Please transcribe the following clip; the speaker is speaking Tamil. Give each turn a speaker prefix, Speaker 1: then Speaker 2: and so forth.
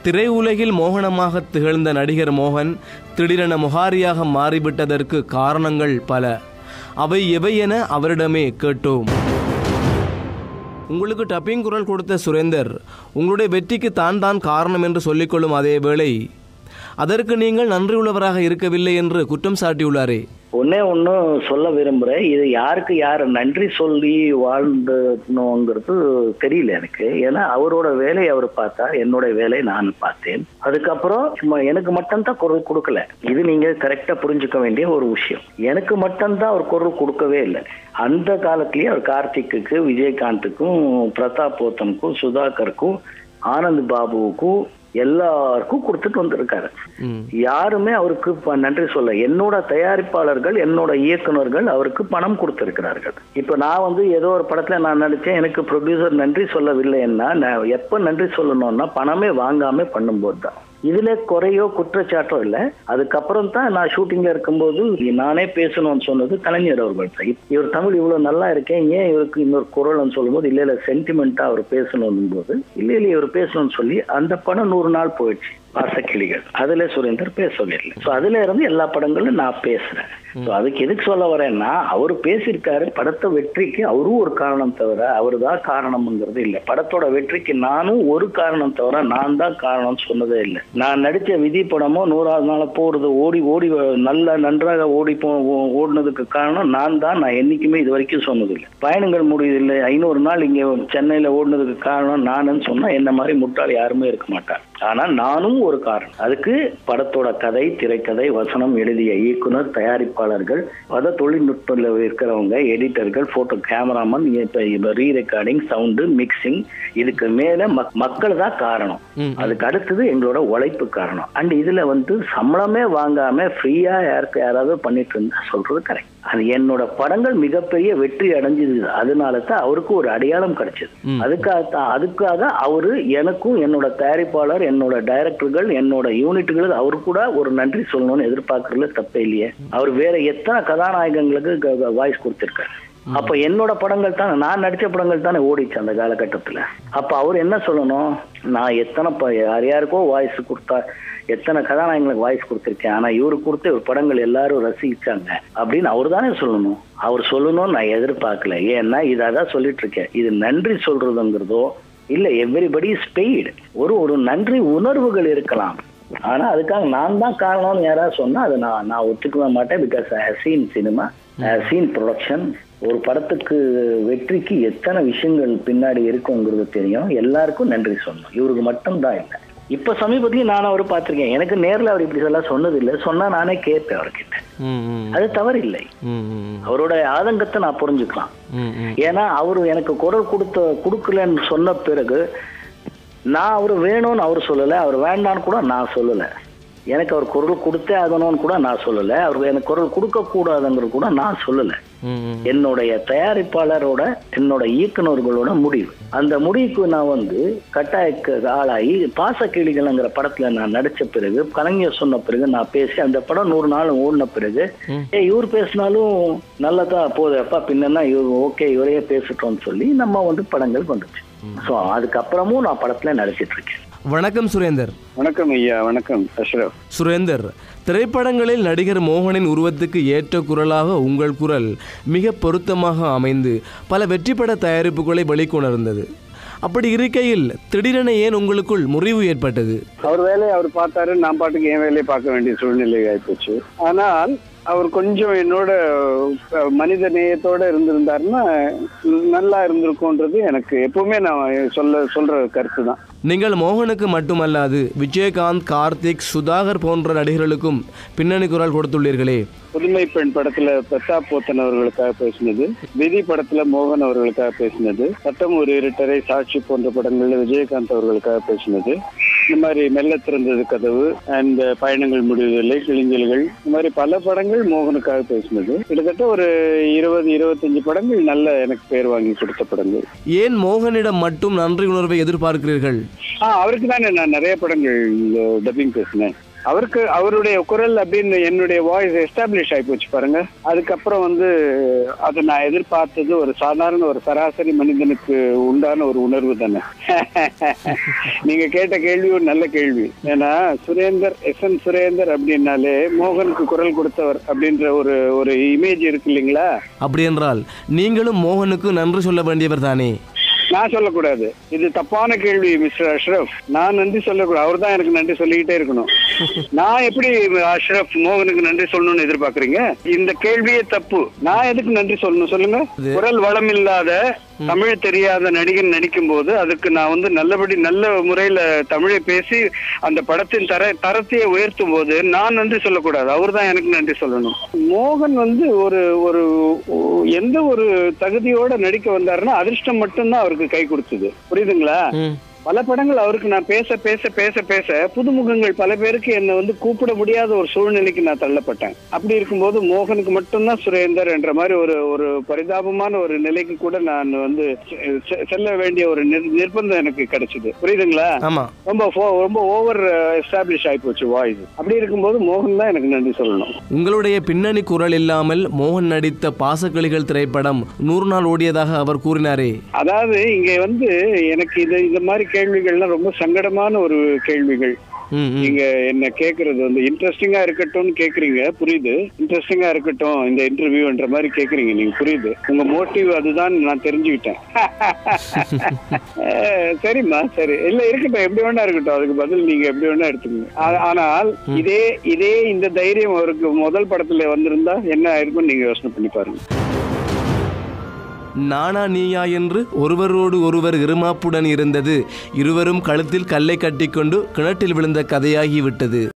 Speaker 1: திரையுலகில் மோகனமாக திகழ்ந்த நடிகர் மோகன் திடீரென முகாரியாக மாறிவிட்டதற்கு காரணங்கள் பல அவை எவை என அவரிடமே கேட்டோம் உங்களுக்கு டப்பிங் குரல் கொடுத்த சுரேந்தர் உங்களுடைய வெற்றிக்கு தான் தான் காரணம் என்று சொல்லிக்கொள்ளும் அதே வேளை அதற்கு நீங்கள் நன்றியுள்ளவராக இருக்கவில்லை என்று குற்றம் சாட்டியுள்ளாரே
Speaker 2: ஒன்னே ஒன்று சொல்ல விரும்புகிறேன் இது யாருக்கு யார் நன்றி சொல்லி வாழ்ந்துணுங்கிறது தெரியல எனக்கு ஏன்னா அவரோட வேலையை அவர் பார்த்தா என்னோட வேலையை நான் பார்த்தேன் அதுக்கப்புறம் சும்மா எனக்கு மட்டும்தான் குரல் கொடுக்கல இது நீங்க கரெக்டா புரிஞ்சுக்க வேண்டிய ஒரு விஷயம் எனக்கு மட்டும்தான் அவர் குரல் கொடுக்கவே இல்லை அந்த காலத்திலேயே அவர் கார்த்திக்குக்கு விஜயகாந்துக்கும் பிரதாப் போத்தனுக்கும் சுதாகருக்கும் ஆனந்த் பாபுவுக்கும் எல்லாருக்கும் கொடுத்துட்டு வந்திருக்காரு யாருமே அவருக்கு ப- நன்றி சொல்ல என்னோட தயாரிப்பாளர்கள் என்னோட இயக்குனர்கள் அவருக்கு பணம் கொடுத்திருக்கிறார்கள் இப்ப நான் வந்து ஏதோ ஒரு படத்துல நான் நடிச்சேன் எனக்கு ப்ரொடியூசர் நன்றி சொல்லவில்லைன்னா நான் எப்ப நன்றி சொல்லணும்னா பணமே வாங்காம பண்ணும்போது தான் இதுல குறையோ குற்றச்சாட்டோ இல்ல அதுக்கப்புறம் தான் நான் ஷூட்டிங்ல இருக்கும்போது நானே பேசணும்னு சொன்னது கலைஞர் அவர்கள் தான் இப்- இவர் தமிழ் இவ்வளவு நல்லா இருக்கேன் ஏன் இவருக்கு இன்னொரு குரல்னு சொல்லும்போது இல்ல இல்ல சென்டிமெண்டா அவர் பேசணும் போது இல்ல இல்ல இவர் பேசணும்னு சொல்லி அந்த படம் நூறு நாள் போயிடுச்சு பாசக்கிளிகள் அதுல சுரேந்தர் பேசவே இல்லை ஸோ அதுல இருந்து எல்லா படங்களும் நான் பேசுறேன் ஸோ அதுக்கு எதுக்கு சொல்ல வரேன்னா அவர் பேசியிருக்காரு படத்தை வெற்றிக்கு அவரும் ஒரு காரணம் தவிர அவர் தான் காரணம்ங்கிறது இல்லை படத்தோட வெற்றிக்கு நானும் ஒரு காரணம் தவிர நான் தான் காரணம் சொன்னதே இல்லை நான் நடிச்ச விதி படமோ நூறாவது நாள் போறது ஓடி ஓடி வ- நல்ல நன்றாக ஓடி போ ஓ- ஓடுனதுக்கு காரணம் நான் தான் நான் என்னைக்குமே இது வரைக்கும் சொன்னதில்லை பயணங்கள் முடியதில்லை ஐநூறு நாள் இங்க சென்னையில ஓடுனதுக்கு காரணம் நானுன்னு சொன்னா என்ன மாதிரி முட்டாள் யாருமே இருக்க மாட்டார் ஆனா நானும் ஒரு காரணம் அதுக்கு படத்தோட கதை திரைக்கதை வசனம் எழுதிய இயக்குனர் தயாரிப்பாளர்கள் பத தொழில்நுட்பத்தில் இருக்கிறவங்க எடிட்டர்கள் போட்டோ கேமராமேன் இப்ப ரீ ரெக்கார்டிங் சவுண்டு மிக்சிங் இதுக்கு மேல மக்- மக்கள் தான் காரணம் அதுக்கு அடுத்தது எங்களோட உழைப்பு காரணம் அண்ட் இதுல வந்து சம்பளமே வாங்காம ஃப்ரீயா யாருக்கு யாராவது பண்ணிட்டு இருந்தா சொல்றது கரெக்ட் அது என்னோட படங்கள் மிகப்பெரிய வெற்றி அடைஞ்சது அதனால தான் அவருக்கு ஒரு அடையாளம் கிடைச்சது அதுக்காக தான் அதுக்காக அவரு எனக்கும் என்னோட தயாரிப்பாளர் என்னோட டைரக்டர்கள் என்னோட யூனிட்டுகள் அவரு கூட ஒரு நன்றி சொல்லணும்னு எதிர்பார்க்கறதுல தப்பே இல்லையே அவர் வேற எத்தனை கதாநாயகங்களுக்கு வாய்ஸ் கொடுத்திருக்காரு அப்ப என்னோட படங்கள் தானே நான் நடிச்ச படங்கள் தானே ஓடிச்சு அந்த காலகட்டத்துல அப்ப அவர் என்ன சொல்லணும் நான் எத்தனை ப- யார் யாருக்கோ வாய்ஸ் கொடுத்தா எத்தனை கதாநாயகங்களுக்கு வாய்ஸ் கொடுத்திருக்கேன் ஆனா இவரு கொடுத்த ஒரு படங்கள் எல்லாரும் ரசிச்சாங்க அப்படின்னு அவர் தானே சொல்லணும் அவர் சொல்லணும்னு நான் எதிர்பார்க்கல ஏன்னா இதை அதான் சொல்லிட்டு இருக்கேன் இது நன்றி சொல்றதுங்கிறதோ இல்ல எவ்ரிபடி ஸ்பெய்டு ஒரு ஒரு நன்றி உணர்வுகள் இருக்கலாம் ஆனா அதுக்காக நான் தான் காரணம்னு யாராவது சொன்னா அதை நான் நான் ஒத்துக்கவே மாட்டேன் because scene cinema scene production ஒரு படத்துக்கு வெற்றிக்கு எத்தனை விஷயங்கள் பின்னாடி இருக்குங்கிறது தெரியும் எல்லாருக்கும் நன்றி சொல்லணும் இவருக்கு மட்டும் தான் இல்லை இப்ப சமீபத்திலயும் நான் அவரை பார்த்திருக்கேன் எனக்கு நேர்ல அவர் இப்படி எல்லாம் சொன்னது இல்லை சொன்னா நானே கேட்பேன் அவர்கிட்ட
Speaker 1: ம், ம்,
Speaker 2: அது தவறு இல்லை
Speaker 1: ம், ம்,
Speaker 2: அவரோட ஆதங்கத்தை நான் புரிஞ்சுக்கலாம்
Speaker 1: ம், ம்.
Speaker 2: ஏன்னா அவரு எனக்கு குரல் கொடுத்த கொடுக்கலன்னு சொன்ன பிறகு நான் அவர் வேணும்னு அவர் சொல்லலை அவர் வேண்டான்னு கூட நான் சொல்லலை எனக்கு அவர் குரல் கொடுத்தே ஆகணும்னு கூட நான் சொல்லலை அவர் எனக்கு குரல் கொடுக்க கூடாதுங்கிறது கூட நான் சொல்லலை
Speaker 1: ம், ம்.
Speaker 2: என்னுடைய தயாரிப்பாளரோட என்னோட இயக்குனர்களோட முடிவு அந்த முடிவுக்கு நான் வந்து கட்டாயக்கு ஆளாகி பாசக்கிளிகள்ங்கிற படத்துல நான் நடிச்ச பிறகு கலைஞர் சொன்ன பிறகு நான் பேசி அந்த படம் நூறு நாள் ஓடின பிறகு ஏ இவர் பேசினாலும் நல்லதா போகுது அப்பா பின்னா இவர் ஓகே இவரையே பேசிட்டோம்னு சொல்லி நம்ம வந்து படங்கள் வந்துச்சு ஸோ அதுக்கப்புறமும் நான் படத்துல நடிச்சிட்டு இருக்கேன்
Speaker 1: வணக்கம் சுரேந்தர்
Speaker 3: வணக்கம் ஐயா வணக்கம் அஷ்ரப்
Speaker 1: சுரேந்தர் திரைப்படங்களில் நடிகர் மோகனின் உருவத்துக்கு ஏற்ற குரலாக உங்கள் குரல் மிக பொருத்தமாக அமைந்து பல வெற்றிப்பட தயாரிப்புகளை வெளிக்கொணர்ந்தது அப்படி இருக்கையில் திடீரென ஏன் உங்களுக்குள் முறிவு ஏற்பட்டது
Speaker 3: அவர் வேலையை அவர் பார்த்தாரு நான் பாட்டுக்கு என் வேலையை பார்க்க வேண்டிய சூழ்நிலை ஆயிப்போச்சு ஆனால் அவர் கொஞ்சம் என்னோட அஹ், மனித நேயத்தோட இருந்திருந்தாருன்னா நல்லா இருந்திருக்கும்ன்றது எனக்கு எப்பவுமே நான் சொல்ல சொல்ற கருத்து தான்
Speaker 1: நீங்கள் மோகனுக்கு மட்டுமல்லாது விஜயகாந்த் கார்த்திக் சுதாகர் போன்ற நடிகர்களுக்கும் பின்னணி குரல் கொடுத்துள்ளீர்களே
Speaker 3: புதுமை பெண் படத்துல பிரதாப் போத்தன் அவர்களுக்காக பேசினது விதி படத்துல மோகன் அவர்களுக்காக பேசினது சட்டம் ஒரு இருட்டரை சாட்சி போன்ற படங்கள்ல விஜயகாந்த் அவர்களுக்காக பேசினது இந்த மாதிரி மெல்ல திறந்தது கதவு அண்ட் பயணங்கள் முடிவதில்லை கிழிஞ்சல்கள் இந்த மாதிரி பல படங்கள் மோகனுக்காக பேசினது கிட்டத்தட்ட ஒரு இருபது இருபத்தஞ்சு படங்கள் நல்ல எனக்கு பேர் வாங்கி கொடுத்த படங்கள்
Speaker 1: ஏன் மோகனிடம் மட்டும் நன்றி உணர்வை எதிர்பார்க்கிறீர்கள்
Speaker 3: ஆ அவருக்கு தானே நான் நிறைய படங்கள் டப்பிங் பேசினேன் அவருக்கு அவருடைய குரல் அப்படின்னு என்னுடைய வாய்ஸ் எஸ்டாப்ளிஷ் ஆகி போச்சு பாருங்க அதுக்கப்புறம் வந்து அதை நான் எதிர்பார்த்தது ஒரு சாதாரண ஒரு சராசரி மனிதனுக்கு உண்டான ஒரு உணர்வு தானே நீங்க கேட்ட கேள்வி ஒரு நல்ல கேள்வி ஏன்னா சுரேந்தர் எஸ் என் சுரேந்தர் அப்படின்னாலே மோகனுக்கு குரல் கொடுத்தவர் அப்படின்ற ஒரு ஒரு இமேஜ் இருக்கு இல்லைங்களா
Speaker 1: அப்படி என்றால் நீங்களும் மோகனுக்கு நன்றி சொல்ல வேண்டியவர் தானே
Speaker 3: நான் சொல்லக்கூடாது இது தப்பான கேள்வி மிஸ்டர் அஷ்ரப் நான் நன்றி சொல்லக்கூடாது அவர் தான் எனக்கு நன்றி சொல்லிக்கிட்டே இருக்கணும் நான் எப்படி அஷ்ரப் மோகனுக்கு நன்றி சொல்லணும்னு எதிர்பார்க்கறீங்க இந்த கேள்வியே தப்பு நான் எதுக்கு நன்றி சொல்லணும் சொல்லுங்க குரல் வளம் இல்லாத தமிழ் தெரியாத நடிகன் நடிக்கும் போது அதுக்கு நான் வந்து நல்லபடி நல்ல முறையில தமிழை பேசி அந்த படத்தின் தர தரத்தையே உயர்த்தும் போது நான் நன்றி சொல்லக்கூடாது அவர் தான் எனக்கு நன்றி சொல்லணும் மோகன் வந்து ஒரு ஒரு ஒ- எந்த ஒரு தகுதியோட நடிக்க வந்தாருன்னா அதிர்ஷ்டம் மட்டும்தான் அவருக்கு கை கொடுத்தது புரியுதுங்களா
Speaker 1: ம்
Speaker 3: பல படங்கள் அவருக்கு நான் பேச பேச பேச பேச புதுமுகங்கள் பல பேருக்கு என்னை வந்து கூப்பிட முடியாத ஒரு சூழ்நிலைக்கு நான் தள்ளப்பட்டேன் அப்படி இருக்கும்போது மோகனுக்கு மட்டும்தான் சுரேந்தர் என்ற மாதிரி ஒரு ஒரு பரிதாபமான ஒரு நிலைக்கு கூட நான் வந்து செ- செ- செல்ல வேண்டிய ஒரு நிர்- நிர்பந்தம் எனக்கு கிடைச்சது புரியுதுங்களா
Speaker 1: ஆமா
Speaker 3: ரொம்ப fo- ரொம்ப ஓவர் எஸ்டாப்ளிஷ் ஆகி போச்சு வாய்ஸ் அப்படி இருக்கும்போது மோகன் தான் எனக்கு நன்றி சொல்லணும்
Speaker 1: உங்களுடைய பின்னணி குரல் இல்லாமல் மோகன் நடித்த பாசக்கிளிகள் திரைப்படம் நூறு நாள் ஓடியதாக அவர் கூறினாரே
Speaker 3: அதாவது இங்க வந்து எனக்கு இது இந்த மாதிரி கேள்விகள்லாம் ரொம்ப சங்கடமான ஒரு கேள்விகள்
Speaker 1: ம் ம்
Speaker 3: நீங்க என்ன கேக்குறது வந்து இன்ட்ரெஸ்டிங்கா இருக்கட்டும்னு கேக்குறீங்க புரியுது இன்ட்ரெஸ்டிங்கா இருக்கட்டும் இந்த இன்டர்வியூன்ற மாதிரி கேக்குறீங்க நீங்க புரியுது உங்க மோட்டிவ் அதுதான் நான் தெரிஞ்சுக்கிட்டேன் அஹ், சரிம்மா சரி இல்ல இருக்கட்டும் எப்படி வேணா இருக்கட்டும் அதுக்கு பதில் நீங்க எப்படி வேணா எடுத்துக்கோங்க ஆ- ஆனால் இதே இதே இந்த தைரியம் அவருக்கு முதல் படத்துல வந்திருந்தா என்ன ஆயிருக்கும் நீங்க யோசனை பண்ணி பாருங்க
Speaker 1: நானா நீயா என்று ஒருவரோடு ஒருவர் இருமாப்புடன் இருந்தது இருவரும் கழுத்தில் கல்லை கட்டிக்கொண்டு கிணற்றில் விழுந்த கதையாகிவிட்டது